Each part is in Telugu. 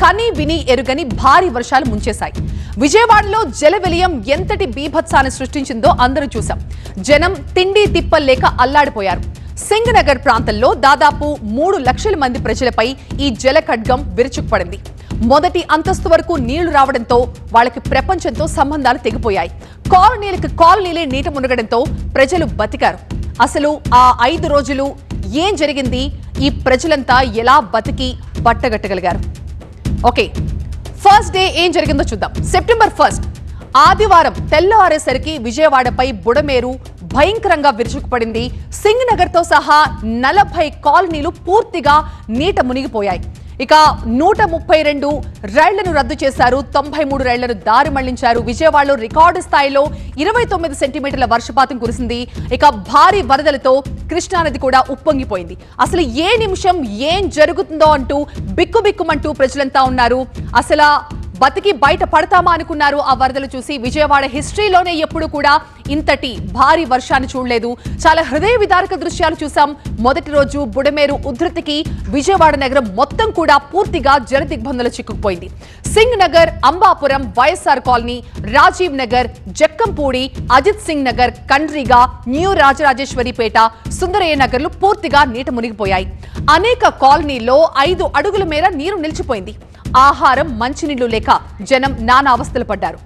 కని విని ఎరుగని భారీ వర్షాలు ముంచేశాయి విజయవాడలో జల విలయం ఎంతటి బీభత్సాన్ని సృష్టించిందో అందరూ చూశాం జనం తిండి తిప్పలేక అల్లాడిపోయారు సింగ్ నగర్ ప్రాంతంలో దాదాపు మూడు లక్షల మంది ప్రజలపై ఈ జల ఖడ్గం విరుచుకుపడింది మొదటి అంతస్తు వరకు నీళ్లు రావడంతో వాళ్ళకి ప్రపంచంతో సంబంధాలు తెగిపోయాయి కాలనీలకు కాలనీలే నీట మునగడంతో ప్రజలు బతికారు అసలు ఆ ఐదు రోజులు ఏం జరిగింది ఈ ప్రజలంతా ఎలా బతికి బట్టగట్టగలిగారు ఓకే ఫస్ట్ డే ఏం జరిగిందో చూద్దాం సెప్టెంబర్ ఫస్ట్ ఆదివారం తెల్లవారేసరికి విజయవాడపై బుడమేరు భయంకరంగా విరుచుకుపడింది సింగ్ నగర్ తో సహా నలభై కాలనీలు పూర్తిగా నీట మునిగిపోయాయి ఇక నూట ముప్పై రెండు రైళ్లను రద్దు చేశారు తొంభై మూడు రైళ్లను దారి మళ్లించారు విజయవాడలో రికార్డు స్థాయిలో ఇరవై తొమ్మిది సెంటీమీటర్ల వర్షపాతం కురిసింది ఇక భారీ వరదలతో కృష్ణానది కూడా ఉప్పొంగిపోయింది అసలు ఏ నిమిషం ఏం జరుగుతుందో అంటూ బిక్కుబిక్కుమంటూ ప్రజలంతా ఉన్నారు అసలు బతికి బయట పడతామా అనుకున్నారు ఆ వరదలు చూసి విజయవాడ హిస్టరీలోనే ఎప్పుడు కూడా ఇంతటి భారీ వర్షాన్ని చూడలేదు చాలా హృదయ విదారక దృశ్యాలు చూసాం మొదటి రోజు బుడమేరు ఉధృతికి విజయవాడ నగరం మొత్తం కూడా పూర్తిగా జల దిగ్బంధంలో చిక్కుకుపోయింది Singh Nagar Ambapuram YSR colony Rajiv Nagar Jakkampudi Ajith Singh Nagar Kandriga new Rajarajeswaripeta Sundarayya నగర్లు పూర్తిగా నీట మునిగిపోయాయి అనేక కాలనీల్లో ఐదు అడుగుల మేర నీరు నిలిచిపోయింది ఆహారం మంచినీళ్లు లేక జనం నానా అవస్థలు పడ్డారు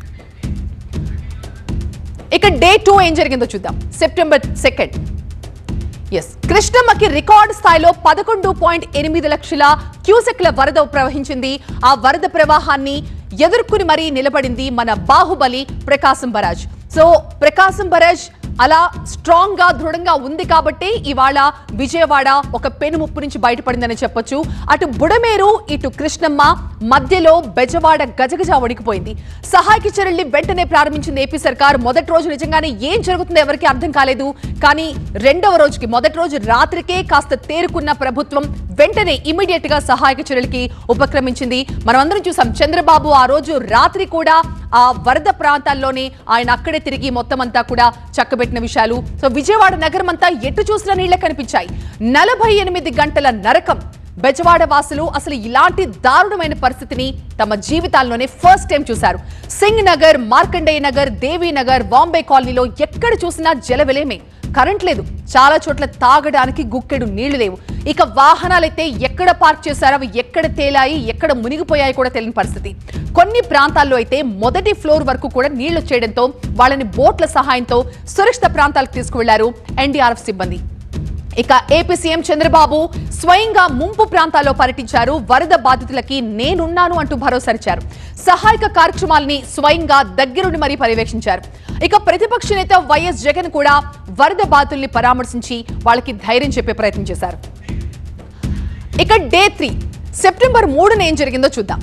ఇక డే టూ ఏం జరిగిందో చూద్దాం సెప్టెంబర్ సెకండ్ ఎస్ కృష్ణమ్మకి రికార్డ్ స్థాయిలో పదకొండు పాయింట్ ఎనిమిది లక్షల క్యూసెక్ల వరద ప్రవహించింది ఆ వరద ప్రవాహాన్ని ఎదుర్కొని మరీ నిలబడింది మన Baahubali Prakasam barrage so Prakasam barrage అలా స్ట్రాంగ్ గా దృఢంగా ఉంది కాబట్టి ఇవాళ విజయవాడ ఒక పెనుముప్పు నుంచి బయటపడిందని చెప్పొచ్చు అటు బుడమేరు ఇటు కృష్ణమ్మ మధ్యలో బెజవాడ గజగజ వణికిపోయింది సహాయక చర్యల్ని వెంటనే ప్రారంభించింది ఏపీ సర్కార్ మొదటి రోజు నిజంగానే ఏం జరుగుతుందో ఎవరికి అర్థం కాలేదు కానీ రెండవ రోజుకి మొదటి రోజు రాత్రికే కాస్త తేరుకున్న ప్రభుత్వం వెంటనే ఇమీడియట్ గా సహాయక చర్యలకి ఉపక్రమించింది మనం అందరం చూసాం చంద్రబాబు ఆ రోజు రాత్రి కూడా ఆ వరద ప్రాంతాల్లోనే ఆయన అక్కడే తిరిగి మొత్తం అంతా కూడా చక్కబెట్టిన విషయాలు సో విజయవాడ నగరం అంతా ఎటు చూసినా నీళ్లే కనిపించాయి నలభై ఎనిమిది గంటల నరకం బెజవాడ వాసులు అసలు ఇలాంటి దారుణమైన పరిస్థితిని తమ జీవితాల్లోనే ఫస్ట్ టైం చూశారు సింగ్ నగర్ మార్కండేయ నగర్ దేవీ నగర్ బాంబే కాలనీలో ఎక్కడ చూసినా జలవిలేమే కరెంట్ లేదు చాలా చోట్ల తాగడానికి గుక్కెడు నీళ్లు లేవు ఇక వాహనాలైతే ఎక్కడ పార్క్ చేశారో అవి ఎక్కడ తేలాయి ఎక్కడ మునిగిపోయాయి కూడా తెలియని పరిస్థితి కొన్ని ప్రాంతాల్లో అయితే మొదటి ఫ్లోర్ వరకు కూడా నీళ్లు వచ్చేయడంతో వాళ్ళని బోట్ల సహాయంతో సురక్షిత ప్రాంతాలకు తీసుకువెళ్లారు ఎన్డీఆర్ఎఫ్ సిబ్బంది ఇక ఏపీ సీఎం చంద్రబాబు స్వయంగా ముంపు ప్రాంతాల్లో పర్యటించారు వరద బాధితులకి నేనున్నాను అంటూ భరోసానిచ్చారు సహాయక కార్యక్రమాల్ని స్వయంగా దగ్గరుండి మరీ పర్యవేక్షించారు ఇక ప్రతిపక్ష నేత వైఎస్ జగన్ కూడా వరద బాధితుల్ని పరామర్శించి వాళ్ళకి ధైర్యం చెప్పే ప్రయత్నం చేశారు ఇక డే త్రీ సెప్టెంబర్ మూడున ఏం జరిగిందో చూద్దాం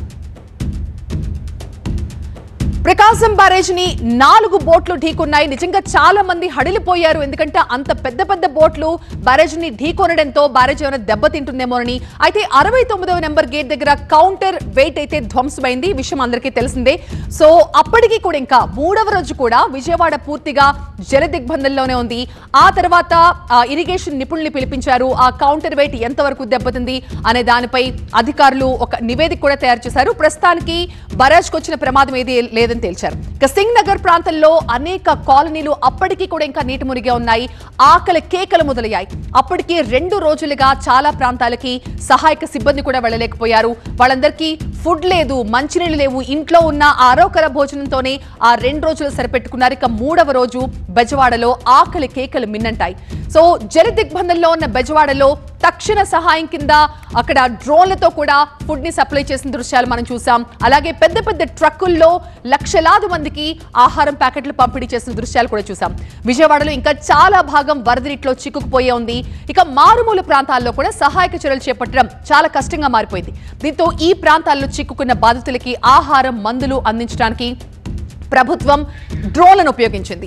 ప్రకాశం బ్యారేజ్ ని నాలుగు బోట్లు ఢీకొన్నాయి నిజంగా చాలా మంది హడిలిపోయారు ఎందుకంటే అంత పెద్ద పెద్ద బోట్లు బ్యారేజ్ ని ఢీకొనడంతో బ్యారేజ్ ఏమైనా దెబ్బతింటుందేమోనని అయితే అరవై తొమ్మిదవ నెంబర్ గేట్ దగ్గర కౌంటర్ వెయిట్ అయితే ధ్వంసమైంది ఈ విషయం అందరికీ తెలిసిందే సో అప్పటికి కూడా ఇంకా మూడవ రోజు కూడా విజయవాడ పూర్తిగా జల దిగ్బంధంలోనే ఉంది ఆ తర్వాత ఆ, ఇరిగేషన్ నిపుణుల్ని పిలిపించారు ఆ కౌంటర్ వెయిట్ ఎంతవరకు దెబ్బతింది అనే దానిపై అధికారులు ఒక నివేదిక కూడా తయారు చేశారు ప్రస్తుతానికి బరాజ్కి వచ్చిన ప్రమాదం ఏది లేదని తేల్చారు ఇక సింగ్ నగర్ ప్రాంతంలో అనేక కాలనీలు అప్పటికీ కూడా ఇంకా నీటి మునిగే ఉన్నాయి ఆకలి కేకలు మొదలయ్యాయి అప్పటికి రెండు రోజులుగా చాలా ప్రాంతాలకి సహాయక సిబ్బంది కూడా వెళ్ళలేకపోయారు వాళ్ళందరికీ ఫుడ్ లేదు మంచినీళ్ళు లేవు ఇంట్లో ఉన్న ఆరోగ్యకర భోజనంతోనే ఆ రెండు రోజులు సరిపెట్టుకున్నారు ఇక మూడవ రోజు బెజవాడలో ఆకలి కేకలు మిన్నంటాయి సో జల దిగ్బంధంలో ఉన్న బెజవాడలో తక్షణ సహాయం కింద అక్కడ డ్రోన్లతో కూడా ఫుడ్ ని సప్లై చేసిన దృశ్యాలు మనం చూసాం అలాగే పెద్ద పెద్ద ట్రక్కుల్లో లక్షలాది మందికి ఆహారం ప్యాకెట్లు పంపిణీ చేసిన దృశ్యాలు కూడా చూసాం విజయవాడలో ఇంకా చాలా భాగం వరదనీటిలో చిక్కుకుపోయే ఉంది ఇక మారుమూల ప్రాంతాల్లో కూడా సహాయక చర్యలు చేపట్టడం చాలా కష్టంగా మారిపోయింది దీంతో ఈ ప్రాంతాల్లో చిక్కుకున్న బాధితులకి ఆహారం మందులు అందించడానికి ప్రభుత్వం డ్రోన్లను ఉపయోగించింది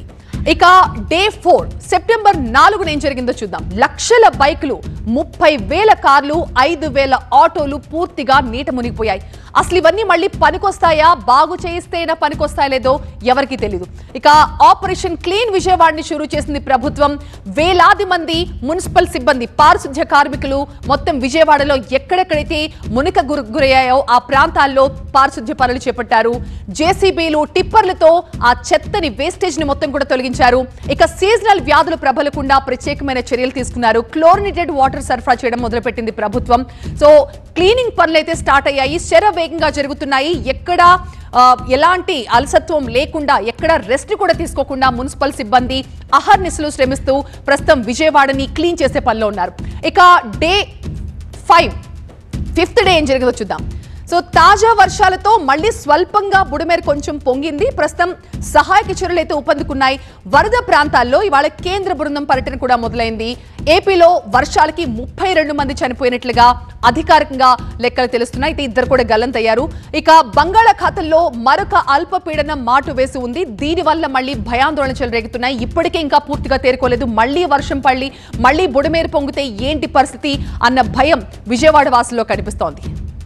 ఇక డే ఫోర్ సెప్టెంబర్ నాలుగున ఏం జరిగిందో చూద్దాం లక్షల బైకులు ముప్పై వేల కార్లు ఐదు వేల ఆటోలు పూర్తిగా నీట మునిగిపోయాయి అసలు ఇవన్నీ మళ్ళీ పనికొస్తాయా బాగు చేయిస్తేనా పనికొస్తాయా లేదో ఎవరికీ తెలియదు ఇక ఆపరేషన్ క్లీన్ విజయవాడని షురూ చేసింది ప్రభుత్వం వేలాది మంది మున్సిపల్ సిబ్బంది పారిశుధ్య కార్మికులు మొత్తం విజయవాడలో ఎక్కడెక్కడైతే మునిక గురి గురయ్యాయో ఆ ప్రాంతాల్లో పారిశుధ్య పనులు చేపట్టారు జేసీబీలు టిప్పర్లతో ఆ చెత్తని వేస్టేజ్ ని మొత్తం కూడా తొలగించారు ఇక సీజనల్ వ్యాధులు ప్రబలకుండా ప్రత్యేకమైన చర్యలు తీసుకున్నారు క్లోరినేటెడ్ వాటర్ సరఫరా చేయడం మొదలుపెట్టింది ప్రభుత్వం సో క్లీనింగ్ పనులు అయితే స్టార్ట్ అయ్యాయి శర వేగంగా జరుగుతున్నాయి ఎక్కడ ఆ, ఎలాంటి అలసత్వం లేకుండా ఎక్కడ రెస్ట్ కూడా తీసుకోకుండా మున్సిపల్ సిబ్బంది అహర్నిశలు శ్రమిస్తూ ప్రస్తుతం విజయవాడని క్లీన్ చేసే పనిలో ఉన్నారు ఇక డే ఫైవ్ ఫిఫ్త్ డే ఏం జరిగిందో చూద్దాం సో తాజా వర్షాలతో మళ్ళీ స్వల్పంగా బుడమేరు కొంచెం పొంగింది ప్రస్తుతం సహాయక చర్యలు అయితే ఊపందుకున్నాయి వరద ప్రాంతాల్లో ఇవాళ కేంద్ర బృందం పర్యటన కూడా మొదలైంది ఏపీలో వర్షాలకి ముప్పై రెండు మంది చనిపోయినట్లుగా అధికారికంగా లెక్కలు తెలుస్తున్నాయి అయితే ఇద్దరు కూడా గల్లంతయ్యారు ఇక బంగాళాఖాతంలో మరొక అల్పపీడనం మాటు వేసి ఉంది దీనివల్ల మళ్ళీ భయాందోళన చెలరేగుతున్నాయి ఇప్పటికే ఇంకా పూర్తిగా తేరుకోలేదు మళ్ళీ వర్షం పళ్ళి మళ్ళీ బుడమేరు పొంగితే ఏంటి పరిస్థితి అన్న భయం విజయవాడ వాసుల్లో కనిపిస్తోంది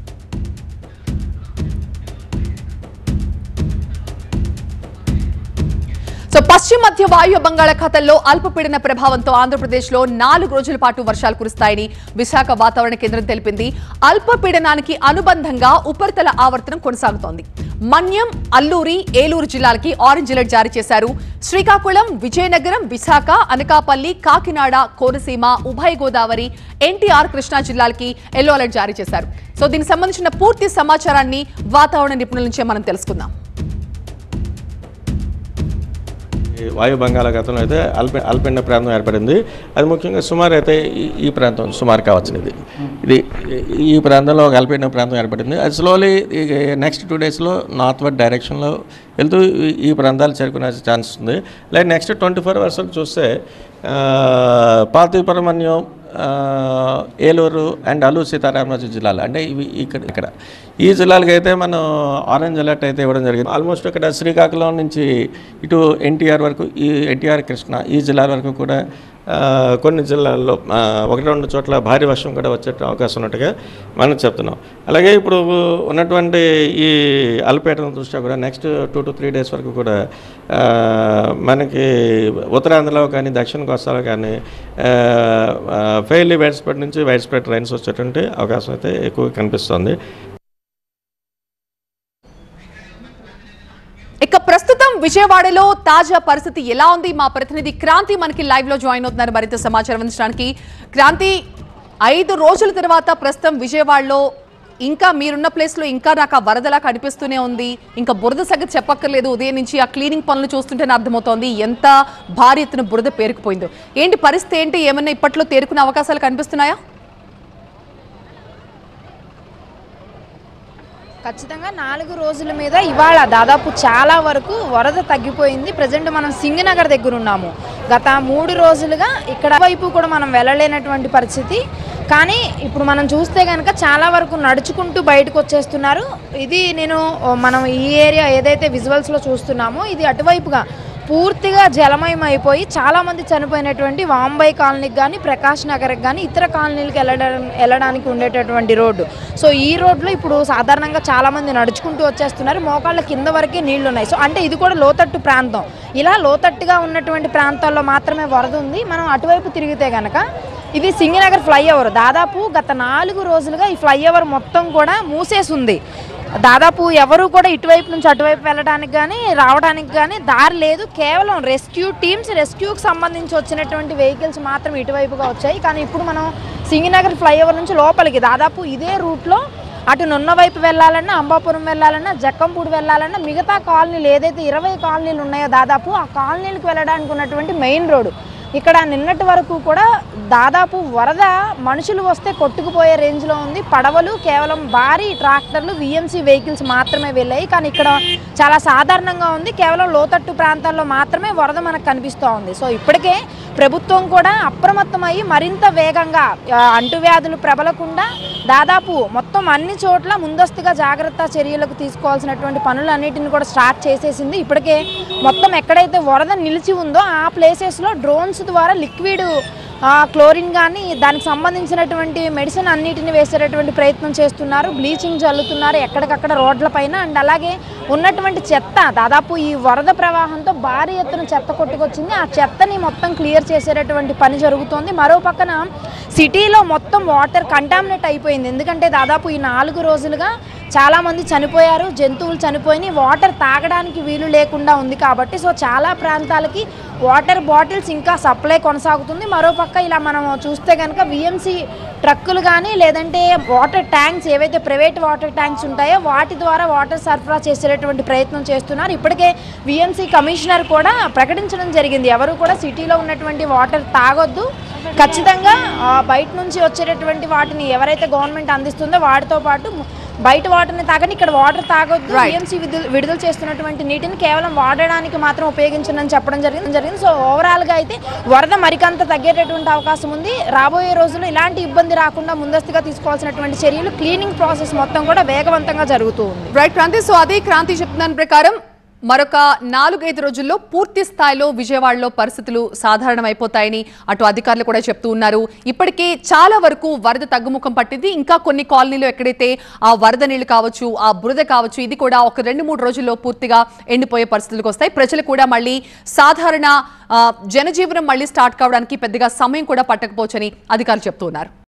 సో పశ్చిమ మధ్య వాయు బంగాళాఖాతంలో అల్పపీడన ప్రభావంతో ఆంధ్రప్రదేశ్లో నాలుగు రోజుల పాటు వర్షాలు కురుస్తాయని విశాఖ వాతావరణ కేంద్రం తెలిపింది అల్పపీడనానికి అనుబంధంగా ఉపరితల ఆవర్తనం కొనసాగుతోంది మన్యం అల్లూరి ఏలూరు జిల్లాలకి ఆరెంజ్ అలర్ట్ జారీ చేశారు శ్రీకాకుళం విజయనగరం విశాఖ అనకాపల్లి కాకినాడ కోనసీమ ఉభయ గోదావరి ఎన్టీఆర్ కృష్ణా జిల్లాలకి ఎల్లో అలర్ట్ జారీ చేశారు సో దీనికి సంబంధించిన పూర్తి సమాచారాన్ని వాతావరణ నిపుణుల నుంచే మనం తెలుసుకుందాం ఈ వాయు బంగాళాఖాతంలో అయితే అల్ప అల్పెండ ప్రాంతం ఏర్పడింది అది ముఖ్యంగా సుమారు అయితే ఈ- ఈ ప్రాంతం సుమారు కావచ్చు ఇది ఇది ఈ- ఈ ప్రాంతంలో ఒక అల్పెండ ప్రాంతం ఏర్పడింది అది స్లోలీ నెక్స్ట్ టూ డేస్లో నార్త్ వర్డ్ డైరెక్షన్లో వెళ్తూ ఈ- ఈ ప్రాంతాలు చేరుకునే ఛాన్స్ ఉంది like next twenty four hours చూస్తే ఆ, పార్థిపురమన్యం ఆ, ఏలూరు అండ్ అల్లూరు సీతారామరాజు జిల్లాలు అంటే ఇవి ఇక్కడ ఇక్కడ ఈ జిల్లాలకి అయితే మనం ఆరెంజ్ అలర్ట్ అయితే ఇవ్వడం జరిగింది ఆల్మోస్ట్ ఇక్కడ శ్రీకాకుళం నుంచి ఇటు ఎన్టీఆర్ వరకు ఈ ఎన్టీఆర్ కృష్ణ ఈ జిల్లాల వరకు కూడా ఆ, కొన్ని జిల్లాల్లో ఆ, ఒకటి రెండు చోట్ల భారీ వర్షం కూడా వచ్చే అవకాశం ఉన్నట్టుగా మనం చెప్తున్నాం అలాగే ఇప్పుడు ఉన్నటువంటి ఈ అల్పేటం దృష్ట్యా కూడా next two to three days వరకు కూడా ఆ, మనకి ఉత్తరాంధ్రలో కానీ దక్షిణ కోస్తాలో కానీ ఫెయిల్లీ వైడ్ స్ప్రెడ్ నుంచి వైడ్ స్ప్రెడ్ రైన్స్ వచ్చేటువంటి అవకాశం అయితే ఎక్కువ కనిపిస్తుంది ఇక ప్రస్తుతం విజయవాడలో తాజా పరిస్థితి ఎలా ఉంది మా ప్రతినిధి క్రాంతి మనకి లైవ్ లో జాయిన్ అవుతున్నారు మరింత సమాచారం అందించడానికి క్రాంతి ఐదు రోజుల తర్వాత ప్రస్తుతం విజయవాడలో ఇంకా మీరున్న ప్లేస్ లో ఇంకా నాకు ఆ వరదలా కనిపిస్తూనే ఉంది ఇంకా బురద సంగతి చెప్పక్కర్లేదు ఉదయం నుంచి ఆ క్లీనింగ్ పనులు చూస్తుంటేనే అర్థమవుతోంది ఎంత భారీ ఎత్తున బురద పేరుకుపోయిందో ఏంటి పరిస్థితి ఏంటి ఏమన్నా ఇప్పట్లో తేరుకునే అవకాశాలు కనిపిస్తున్నాయా ఖచ్చితంగా నాలుగు రోజుల మీద ఇవాళ దాదాపు చాలా వరకు వరద తగ్గిపోయింది ప్రజెంట్ మనం సింగనగర్ దగ్గర ఉన్నాము గత మూడు రోజులుగా ఇక్కడ వైపు కూడా మనం వెళ్ళలేనటువంటి పరిస్థితి కానీ ఇప్పుడు మనం చూస్తే కనుక చాలా వరకు నడుచుకుంటూ బయటకు వచ్చేస్తున్నారు ఇది నేను ఓ, మనం ఈ ఏరియా ఏదైతే విజువల్స్లో చూస్తున్నామో ఇది అటువైపుగా పూర్తిగా జలమయం అయిపోయి చాలామంది చనిపోయినటువంటి వాంబై కాలనీకి కానీ ప్రకాష్ నగర్కి కానీ ఇతర కాలనీలకు వెళ్ళడం వెళ్ళడానికి ఉండేటటువంటి రోడ్డు సో ఈ రోడ్లో ఇప్పుడు సాధారణంగా చాలామంది నడుచుకుంటూ వచ్చేస్తున్నారు మోకాళ్ళ కింద వరకే నీళ్లు ఉన్నాయి సో అంటే ఇది కూడా లోతట్టు ప్రాంతం ఇలా లోతట్టుగా ఉన్నటువంటి ప్రాంతాల్లో మాత్రమే వరద ఉంది మనం అటువైపు తిరిగితే కనుక ఇది సింగనగర్ ఫ్లైఓవర్ దాదాపు గత నాలుగు రోజులుగా ఈ ఫ్లైఓవర్ మొత్తం కూడా మూసేసి ఉంది దాదాపు ఎవరు కూడా ఇటువైపు నుంచి అటువైపు వెళ్ళడానికి కానీ రావడానికి కానీ దారి లేదు కేవలం రెస్క్యూ టీమ్స్ రెస్క్యూకి సంబంధించి వచ్చినటువంటి వెహికల్స్ మాత్రం ఇటువైపుగా వచ్చాయి కానీ ఇప్పుడు మనం సింగనగర్ ఫ్లైఓవర్ నుంచి లోపలికి దాదాపు ఇదే రూట్లో అటు నున్న వైపు వెళ్ళాలన్నా అంబాపురం వెళ్ళాలన్నా జక్కంపూడి వెళ్ళాలన్నా మిగతా కాలనీలు ఏదైతే ఇరవై కాలనీలు ఉన్నాయో దాదాపు ఆ కాలనీలకు వెళ్ళడానికి ఉన్నటువంటి మెయిన్ రోడ్డు ఇక్కడ నిన్నటి వరకు కూడా దాదాపు వరద మనుషులు వస్తే కొట్టుకుపోయే రేంజ్లో ఉంది పడవలు కేవలం భారీ ట్రాక్టర్లు విఎంసీ వెహికల్స్ మాత్రమే వెళ్ళాయి కానీ ఇక్కడ చాలా సాధారణంగా ఉంది కేవలం లోతట్టు ప్రాంతాల్లో మాత్రమే వరద మనకు కనిపిస్తూ ఉంది సో ఇప్పటికే ప్రభుత్వం కూడా అప్రమత్తమయ్యి మరింత వేగంగా ఆ, అంటువ్యాధులు ప్రబలకుండా దాదాపు మొత్తం అన్ని చోట్ల ముందస్తుగా జాగ్రత్త చర్యలకు తీసుకోవాల్సినటువంటి పనులన్నిటిని కూడా స్టార్ట్ చేసేసింది ఇప్పటికే మొత్తం ఎక్కడైతే వరద నిలిచి ఉందో ఆ ప్లేసెస్లో డ్రోన్స్ ద్వారా లిక్విడ్ క్లోరిన్ కానీ దానికి సంబంధించినటువంటి మెడిసిన్ అన్నిటిని వేసేటటువంటి ప్రయత్నం చేస్తున్నారు బ్లీచింగ్ చల్లుతున్నారు ఎక్కడికక్కడ రోడ్ల పైన అండ్ అలాగే ఉన్నటువంటి చెత్త దాదాపు ఈ వరద ప్రవాహంతో భారీ ఎత్తున చెత్త కొట్టుకొచ్చింది ఆ చెత్తని మొత్తం క్లియర్ చేసేటటువంటి పని జరుగుతోంది మరో పక్కన సిటీలో మొత్తం వాటర్ కంటామినేట్ అయిపోయింది ఎందుకంటే దాదాపు ఈ నాలుగు రోజులుగా చాలా మంది చనిపోయారు జంతువులు చనిపోయినాయి వాటర్ తాగడానికి వీలు లేకుండా ఉంది కాబట్టి సో చాలా ప్రాంతాలకి వాటర్ బాటిల్స్ ఇంకా సప్లై కొనసాగుతుంది మరోపక్క ఇలా మనం చూస్తే కనుక విఎంసి ట్రక్కులు కానీ లేదంటే వాటర్ ట్యాంక్స్ ఏవైతే ప్రైవేట్ వాటర్ ట్యాంక్స్ ఉంటాయో వాటి ద్వారా వాటర్ సరఫరా చేసేటటువంటి ప్రయత్నం చేస్తున్నారు ఇప్పటికే విఎంసి కమిషనర్ కూడా ప్రకటించడం జరిగింది ఎవరు కూడా సిటీలో ఉన్నటువంటి వాటర్ తాగొద్దు ఖచ్చితంగా ఆ, బయట నుంచి వచ్చేటటువంటి వాటిని ఎవరైతే గవర్నమెంట్ అందిస్తుందో వాటితో పాటు బయట వాటర్ని తాగని ఇక్కడ వాటర్ తాగొద్దు Right. బిఎంసీ విడుదల చేస్తున్నటువంటి నీటిని కేవలం వాడడానికి మాత్రం ఉపయోగించండి చెప్పడం జరిగింది జరిగింది సో ఓవరాల్ గా అయితే వరద మరికంత తగ్గేటటువంటి అవకాశం ఉంది రాబోయే రోజుల్లో ఇలాంటి ఇబ్బంది రాకుండా ముందస్తుగా తీసుకోవాల్సినటువంటి చర్యలు క్లీనింగ్ ప్రాసెస్ మొత్తం కూడా వేగవంతంగా జరుగుతూ ఉంది రైట్ క్రాంతి సో అదే క్రాంతి చెప్తున్నాను ప్రకారం మరొక నాలుగైదు రోజుల్లో పూర్తి స్థాయిలో విజయవాడలో పరిస్థితులు సాధారణం అయిపోతాయని అటు అధికారులు కూడా చెప్తూ ఉన్నారు ఇప్పటికే చాలా వరకు వరద తగ్గుముఖం పట్టింది ఇంకా కొన్ని కాలనీలు ఎక్కడైతే ఆ వరద నీళ్లు కావచ్చు ఆ బురద కావచ్చు ఇది కూడా ఒక రెండు మూడు రోజుల్లో పూర్తిగా ఎండిపోయే పరిస్థితులకు వస్తాయి ప్రజలు కూడా మళ్ళీ సాధారణ ఆ, జనజీవనం మళ్ళీ స్టార్ట్ కావడానికి పెద్దగా సమయం కూడా పట్టకపోవచ్చని అధికారులు చెప్తూ ఉన్నారు